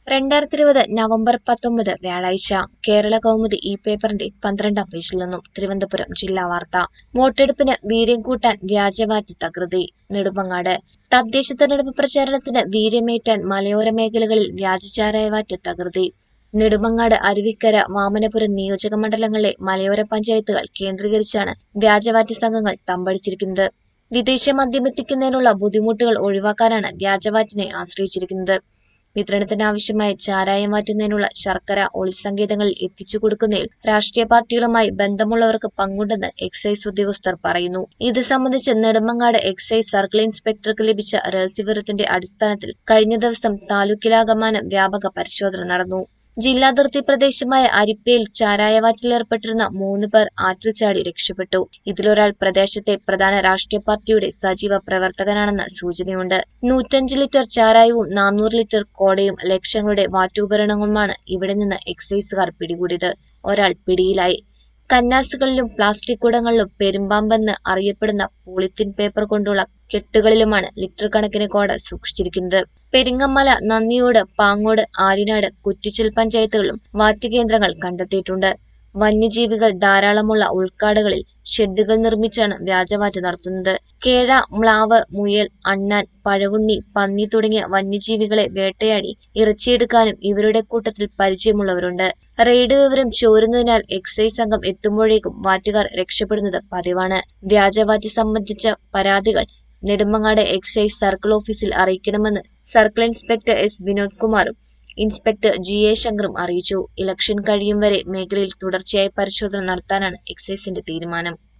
രണ്ടായിരത്തി ഇരുപത് നവംബർ പത്തൊമ്പത് വ്യാഴാഴ്ച കേരള കൗമുദി ഈ പേപ്പറിന്റെ പന്ത്രണ്ടാം പേജിൽ നിന്നും തിരുവനന്തപുരം ജില്ലാ വാർത്ത വോട്ടെടുപ്പിന് വീര്യം കൂട്ടാൻ വ്യാജവാറ്റ് തകൃതി നെടുമങ്ങാട് തദ്ദേശ തെരഞ്ഞെടുപ്പ് പ്രചാരണത്തിന് വീര്യമേറ്റാൻ മലയോര മേഖലകളിൽ വ്യാജചാരായവാറ്റ് തകൃതി നെടുമങ്ങാട് അരുവിക്കര വാമനപുരം നിയോജക മണ്ഡലങ്ങളിലെ മലയോര പഞ്ചായത്തുകൾ കേന്ദ്രീകരിച്ചാണ് വ്യാജവാറ്റ് സംഘങ്ങൾ തമ്പടിച്ചിരിക്കുന്നത് വിദേശ മദ്യമെത്തിക്കുന്നതിനുള്ള ബുദ്ധിമുട്ടുകൾ ഒഴിവാക്കാനാണ് വ്യാജവാറ്റിനെ ആശ്രയിച്ചിരിക്കുന്നത് വിതരണത്തിനാവശ്യമായ ചാരായം മാറ്റുന്നതിനുള്ള ശർക്കര ഒളിസങ്കേതങ്ങളിൽ എത്തിച്ചു കൊടുക്കുന്നതിൽ രാഷ്ട്രീയ പാർട്ടികളുമായി ബന്ധമുള്ളവർക്ക് പങ്കുണ്ടെന്ന് എക്സൈസ് ഉദ്യോഗസ്ഥർ പറയുന്നു ഇത് സംബന്ധിച്ച് നെടുമങ്ങാട് എക്സൈസ് സർക്കിൾ ഇൻസ്പെക്ടർക്ക് ലഭിച്ച രഹസ്യവിവരത്തിന്റെ അടിസ്ഥാനത്തിൽ കഴിഞ്ഞ ദിവസം താലൂക്കിലാകമാനം വ്യാപക പരിശോധന നടന്നു ജില്ലാതിർത്തി പ്രദേശമായ അരിപ്പയിൽ ചാരായവാറ്റിലേർപ്പെട്ടിരുന്ന മൂന്ന് പേർ ആറ്റിൽ ചാടി രക്ഷപ്പെട്ടു ഇതിലൊരാൾ പ്രദേശത്തെ പ്രധാന രാഷ്ട്രീയ പാർട്ടിയുടെ സജീവ പ്രവർത്തകനാണെന്ന് സൂചനയുണ്ട് നൂറ്റഞ്ച് ലിറ്റർ ചാരായവും നാനൂറ് ലിറ്റർ കോടയും ലക്ഷങ്ങളുടെ വാറ്റുപകരണങ്ങളുമാണ് ഇവിടെ നിന്ന് എക്സൈസുകാർ പിടികൂടിയത് ഒരാൾ പിടിയിലായി കന്നാസുകളിലും പ്ലാസ്റ്റിക് കുടങ്ങളിലും പെരുമ്പാമ്പെന്ന് അറിയപ്പെടുന്ന പോളിത്തീൻ പേപ്പർ കൊണ്ടുള്ള കെട്ടുകളിലുമാണ് ലിറ്റർ കണക്കിന് കോട സൂക്ഷിച്ചിരിക്കുന്നത് പെരിങ്ങമല നന്ദിയോട് പാങ്ങോട് ആര്യനാട് കുറ്റിച്ചൽ പഞ്ചായത്തുകളിലും വാറ്റ് കേന്ദ്രങ്ങൾ കണ്ടെത്തിയിട്ടുണ്ട് വന്യജീവികൾ ധാരാളമുള്ള ഉൾക്കാടുകളിൽ ഷെഡുകൾ നിർമ്മിച്ചാണ് വ്യാജവാറ്റ് നടത്തുന്നത് കേഴ മ്ലാവ് മുയൽ അണ്ണാൻ പഴവുണ്ണി പന്നി തുടങ്ങിയ വന്യജീവികളെ വേട്ടയാടി ഇറച്ചിയെടുക്കാനും ഇവരുടെ കൂട്ടത്തിൽ പരിചയമുള്ളവരുണ്ട് റെയ്ഡ് വിവരം ചോരുന്നതിനാൽ എക്സൈസ് സംഘം എത്തുമ്പോഴേക്കും വാറ്റുകാർ രക്ഷപ്പെടുന്നത് പതിവാണ് വ്യാജവാറ്റ് സംബന്ധിച്ച പരാതികൾ നെടുമങ്ങാട് എക്സൈസ് സർക്കിൾ ഓഫീസിൽ അറിയിക്കണമെന്ന് സർക്കിൾ ഇൻസ്പെക്ടർ എസ് വിനോദ് കുമാറും ഇൻസ്പെക്ടർ ജി എ ശങ്കറും അറിയിച്ചു ഇലക്ഷൻ കഴിയും വരെ മേഖലയിൽ തുടർച്ചയായി പരിശോധന നടത്താനാണ് എക്സൈസിന്റെ തീരുമാനം